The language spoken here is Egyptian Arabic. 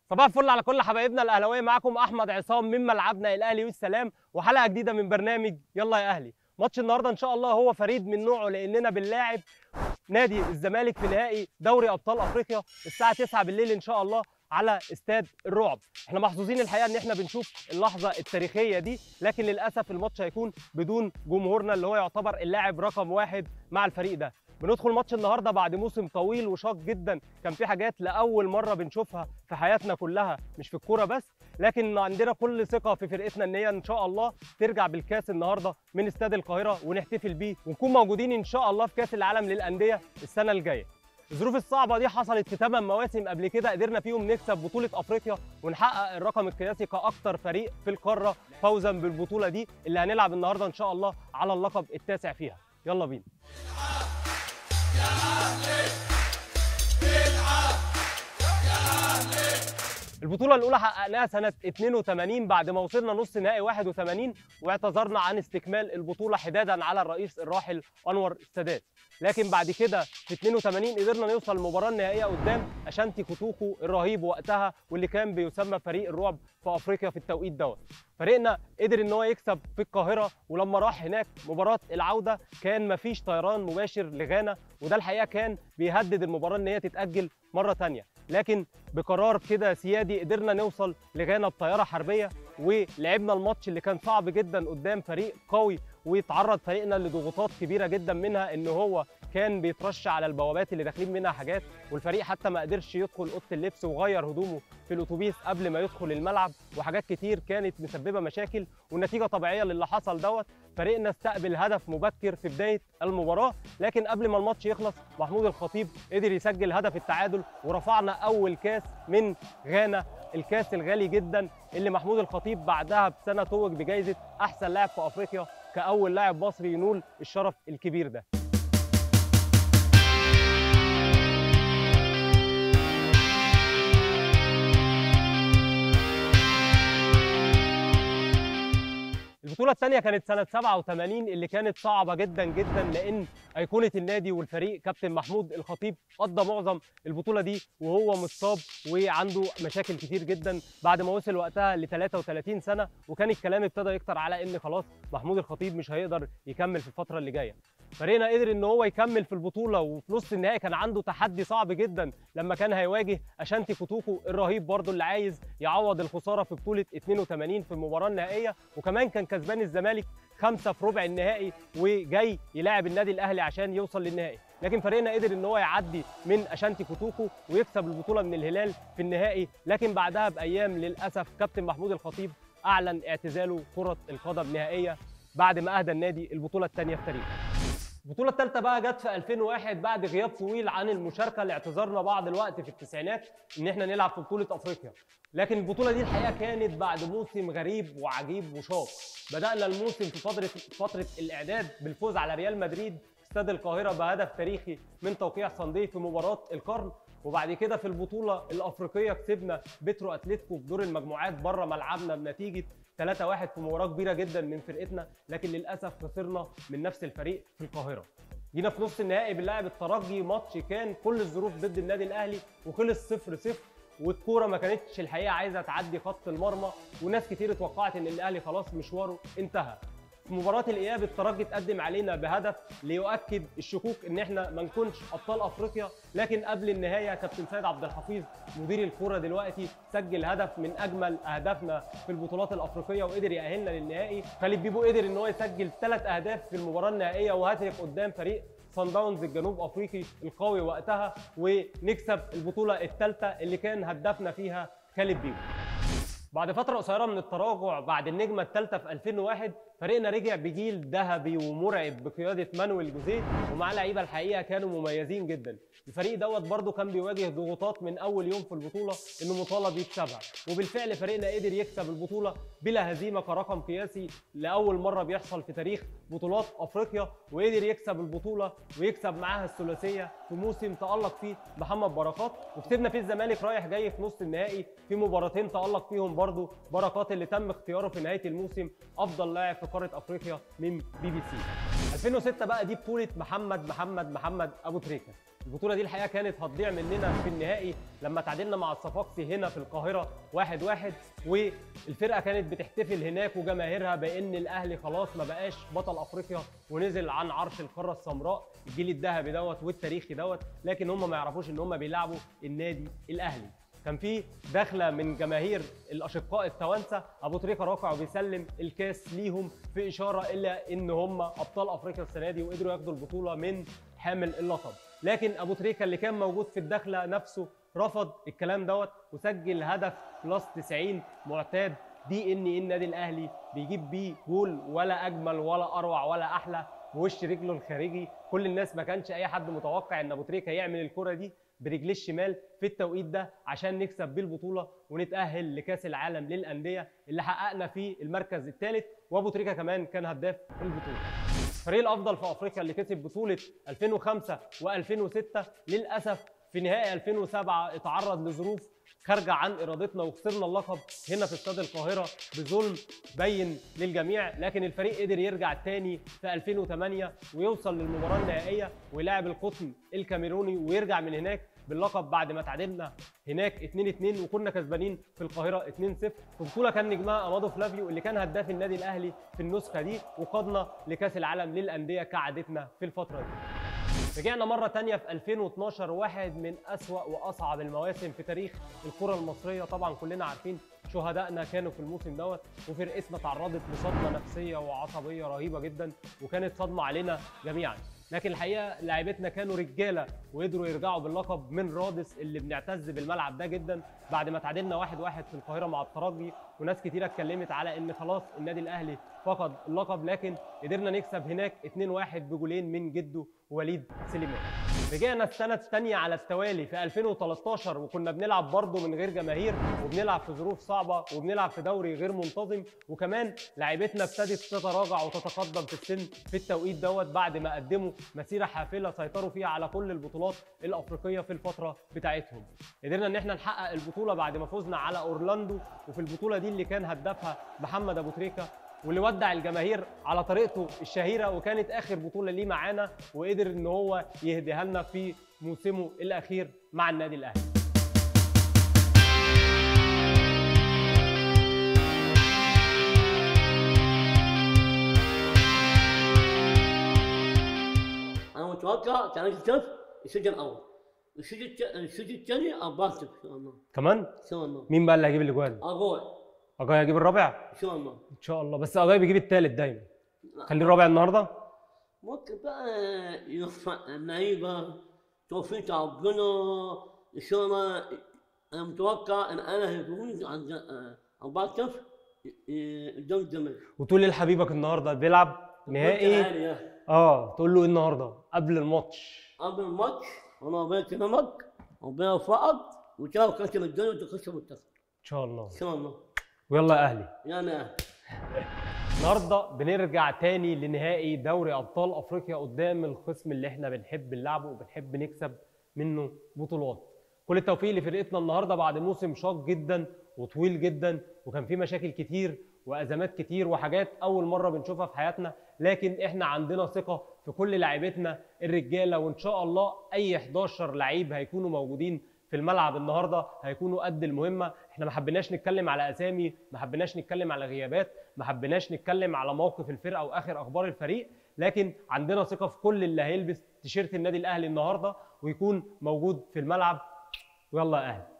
صباح الفل على كل حبايبنا الاهلاويه معاكم احمد عصام من ملعبنا الاهلي والسلام وحلقه جديده من برنامج يلا يا اهلي ماتش النهارده ان شاء الله هو فريد من نوعه لاننا بنلاعب نادي الزمالك في نهائي دوري ابطال افريقيا الساعه 9 بالليل ان شاء الله على استاد الرعب احنا محظوظين الحقيقه ان احنا بنشوف اللحظه التاريخيه دي لكن للاسف الماتش هيكون بدون جمهورنا اللي هو يعتبر اللاعب رقم واحد مع الفريق ده بندخل ماتش النهارده بعد موسم طويل وشاق جدا كان في حاجات لاول مره بنشوفها في حياتنا كلها مش في الكوره بس لكن عندنا كل ثقه في فرقتنا ان هي ان شاء الله ترجع بالكاس النهارده من استاد القاهره ونحتفل بيه ونكون موجودين ان شاء الله في كاس العالم للانديه السنه الجايه الظروف الصعبة دي حصلت في 8 مواسم قبل كده قدرنا فيهم نكسب بطولة أفريقيا ونحقق الرقم القياسي كأكتر فريق في القارة فوزا بالبطولة دي اللي هنلعب النهاردة إن شاء الله على اللقب التاسع فيها يلا بينا البطولة الأولى حققناها سنة 82 بعد ما وصلنا نص نهائي 81 واعتذرنا عن استكمال البطولة حدادا على الرئيس الراحل أنور السادات لكن بعد كده في 82 قدرنا نوصل المباراة النهائية قدام أشانتي كوتوكو الرهيب وقتها واللي كان بيسمى فريق الرعب في أفريقيا في التوقيت دوت فريقنا قدر ان هو يكسب في القاهره ولما راح هناك مباراه العوده كان مفيش طيران مباشر لغانا وده الحقيقه كان بيهدد المباراه ان هي تتاجل مره تانية لكن بقرار كده سيادي قدرنا نوصل لغانا بطياره حربيه ولعبنا الماتش اللي كان صعب جدا قدام فريق قوي ويتعرض فريقنا لضغوطات كبيره جدا منها ان هو كان بيترش على البوابات اللي داخلين منها حاجات والفريق حتى ما قدرش يدخل اوضه اللبس وغير هدومه في الاتوبيس قبل ما يدخل الملعب وحاجات كتير كانت مسببه مشاكل والنتيجه طبيعيه للي حصل دوت فريقنا استقبل هدف مبكر في بدايه المباراه لكن قبل ما الماتش يخلص محمود الخطيب قدر يسجل هدف التعادل ورفعنا اول كاس من غانا الكاس الغالي جدا اللي محمود الخطيب بعدها بسنه توج بجائزه احسن لاعب في افريقيا كاول لاعب مصري ينول الشرف الكبير ده البطولة الثانية كانت سنة 87 اللي كانت صعبة جدا جدا لأن أيقونة النادي والفريق كابتن محمود الخطيب قضى معظم البطولة دي وهو مصاب وعنده مشاكل كتير جدا بعد ما وصل وقتها ل 33 سنة وكان الكلام ابتدى يكتر على إن خلاص محمود الخطيب مش هيقدر يكمل في الفترة اللي جاية. فريقنا قدر ان هو يكمل في البطوله وفي نص النهائي كان عنده تحدي صعب جدا لما كان هيواجه اشانتي كوتوكو الرهيب برضه اللي عايز يعوض الخساره في بطوله 82 في المباراه النهائيه وكمان كان كسبان الزمالك خمسه في ربع النهائي وجاي يلاعب النادي الاهلي عشان يوصل للنهائي لكن فريقنا قدر ان هو يعدي من اشانتي كوتوكو ويكسب البطوله من الهلال في النهائي لكن بعدها بايام للاسف كابتن محمود الخطيب اعلن اعتزاله كره القدم نهائيه بعد ما اهدى النادي البطوله الثانيه في تاريخه البطولة الثالثة بقى جت في 2001 بعد غياب طويل عن المشاركة اللي اعتذرنا بعض الوقت في التسعينات إن إحنا نلعب في بطولة أفريقيا. لكن البطولة دي الحقيقة كانت بعد موسم غريب وعجيب وشاق. بدأنا الموسم في فترة فترة الإعداد بالفوز على ريال مدريد في استاد القاهرة بهدف تاريخي من توقيع صندي في مباراة القرن وبعد كده في البطولة الأفريقية كسبنا بترو أتلتيكو في دور المجموعات بره ملعبنا بنتيجة 3-1 في مباراة كبيرة جدا من فرقتنا لكن للأسف خسرنا من نفس الفريق في القاهرة. جينا في نص النهائي بنلاعب الترجي ماتش كان كل الظروف ضد النادي الأهلي وخلص 0-0 والكوره ما كانتش الحقيقه عايزه تعدي خط المرمى وناس كتير اتوقعت ان الاهلي خلاص مشواره انتهى في مباراة الإياب الترجي اتقدم علينا بهدف ليؤكد الشكوك إن إحنا ما نكونش أبطال أفريقيا، لكن قبل النهاية كابتن سيد عبد الحفيظ مدير الكورة دلوقتي سجل هدف من أجمل أهدافنا في البطولات الأفريقية وقدر يأهلنا للنهائي، خالد بيبو قدر إن هو يسجل ثلاث أهداف في المباراة النهائية وهاتريك قدام فريق صن داونز الجنوب افريقي القوي وقتها ونكسب البطوله الثالثه اللي كان هدافنا فيها خالد بيبو. بعد فترة قصيرة من التراجع بعد النجمة الثالثة في 2001 فريقنا رجع بجيل ذهبي ومرعب بقيادة مانويل جوزيه ومعاه لعيبة الحقيقة كانوا مميزين جدا. الفريق دوت برضه كان بيواجه ضغوطات من أول يوم في البطولة إنه مطالب يكسبها وبالفعل فريقنا قدر يكسب البطولة بلا هزيمة كرقم قياسي لأول مرة بيحصل في تاريخ بطولات أفريقيا وقدر يكسب البطولة ويكسب معاها الثلاثية في موسم تألق فيه محمد بركات وكسبنا فيه الزمالك رايح جاي في نص النهائي في مباراتين تألق فيهم برضه بركات اللي تم اختياره في نهاية الموسم أفضل لاعب في قارة أفريقيا من بي بي سي 2006 بقى دي بطولة محمد محمد محمد أبو تريكة البطوله دي الحقيقه كانت هتضيع مننا في النهائي لما تعادلنا مع الصفاقسي هنا في القاهره واحد واحد والفرقه كانت بتحتفل هناك وجماهيرها بان الاهلي خلاص ما بقاش بطل افريقيا ونزل عن عرش القاره السمراء الجيل الذهبي دوت والتاريخي دوت لكن هم ما يعرفوش ان هم بيلعبوا النادي الاهلي كان في دخله من جماهير الاشقاء التوانسه ابو تريكه راكع وبيسلم الكاس ليهم في اشاره الى ان هم ابطال افريقيا السنه دي وقدروا ياخدوا البطوله من حامل اللقب لكن ابو تريكه اللي كان موجود في الدخله نفسه رفض الكلام دوت وسجل هدف بلس 90 معتاد دي ان ايه النادي الاهلي بيجيب بيه جول ولا اجمل ولا اروع ولا احلى بوش رجله الخارجي كل الناس ما كانش اي حد متوقع ان ابو تريكه يعمل الكره دي برجليه الشمال في التوقيت ده عشان نكسب بيه البطوله ونتاهل لكاس العالم للانديه اللي حققنا فيه المركز الثالث وابو تريكه كمان كان هداف البطوله. الفريق الافضل في افريقيا اللي كسب بطوله 2005 و2006 للاسف في نهائي 2007 اتعرض لظروف خارجه عن ارادتنا وخسرنا اللقب هنا في استاد القاهره بظلم بين للجميع لكن الفريق قدر يرجع تاني في 2008 ويوصل للمباراه النهائيه ويلاعب القطن الكاميروني ويرجع من هناك باللقب بعد ما تعادلنا هناك 2 2 وكنا كسبانين في القاهره 2 0 في بطوله كان نجمها امادو فلافيو اللي كان هداف النادي الاهلي في النسخه دي وقادنا لكاس العالم للانديه كعادتنا في الفتره دي رجعنا مرة تانية في 2012 واحد من أسوأ وأصعب المواسم في تاريخ الكرة المصرية طبعا كلنا عارفين شهدائنا كانوا في الموسم دوت وفرقتنا تعرضت لصدمة نفسية وعصبية رهيبة جدا وكانت صدمة علينا جميعا لكن الحقيقه لاعيبتنا كانوا رجاله وقدروا يرجعوا باللقب من رادس اللي بنعتز بالملعب ده جدا بعد ما تعادلنا واحد واحد في القاهره مع الترجي وناس كتيره اتكلمت على ان خلاص النادي الاهلي فقد اللقب لكن قدرنا نكسب هناك 2-1 بجولين من جده وليد سليمان. رجعنا السنه الثانيه على التوالي في 2013 وكنا بنلعب برضه من غير جماهير وبنلعب في ظروف صعبه وبنلعب في دوري غير منتظم وكمان لاعيبتنا ابتدت تتراجع وتتقدم في السن في التوقيت دوت بعد ما قدموا مسيره حافله سيطروا فيها على كل البطولات الافريقيه في الفتره بتاعتهم. قدرنا ان احنا نحقق البطوله بعد ما فزنا على اورلاندو وفي البطوله دي اللي كان هدافها محمد ابو تريكه واللي ودع الجماهير على طريقته الشهيره وكانت اخر بطوله ليه معانا وقدر ان هو يهديها لنا في موسمه الاخير مع النادي الاهلي. انا متوقع كان الشوط الشوط الاول الشوط الت- الشوط الثاني اباص ان شاء الله كمان ان شاء الله مين بقى اللي هيجيب الاجوان؟ اقول اجاي هيجيب الرابع؟ ان شاء الله ان شاء الله بس اجاي بيجيب الثالث دايما. خليه الرابع النهارده ممكن بقى يرفع اللعيبه توفيق ربنا ان شاء الله انا متوقع ان انا هيفوز عن 4 0 قدام الزمالك وتقول لي لحبيبك النهارده بيلعب نهائي اه تقول له ايه النهارده قبل الماتش قبل الماتش انا ربنا يكرمك ربنا يوفقك وتعرف كاس الدنيا وتخش منتخب ان شاء الله ان شاء الله ويلا يا اهلي يعني أهل. النهارده بنرجع تاني لنهائي دوري ابطال افريقيا قدام الخصم اللي احنا بنحب نلعبه وبنحب نكسب منه بطولات كل التوفيق لفرقتنا النهارده بعد موسم شاق جدا وطويل جدا وكان فيه مشاكل كتير وازمات كتير وحاجات اول مره بنشوفها في حياتنا لكن احنا عندنا ثقه في كل لاعيبتنا الرجاله وان شاء الله اي 11 لعيب هيكونوا موجودين في الملعب النهارده هيكونوا قد المهمه احنا ما حبيناش نتكلم على اسامي ما حبيناش نتكلم على غيابات ما حبيناش نتكلم على موقف الفرقه واخر اخبار الفريق لكن عندنا ثقه في كل اللي هيلبس تيشيرت النادي الاهلي النهارده ويكون موجود في الملعب ويلا يا اهلي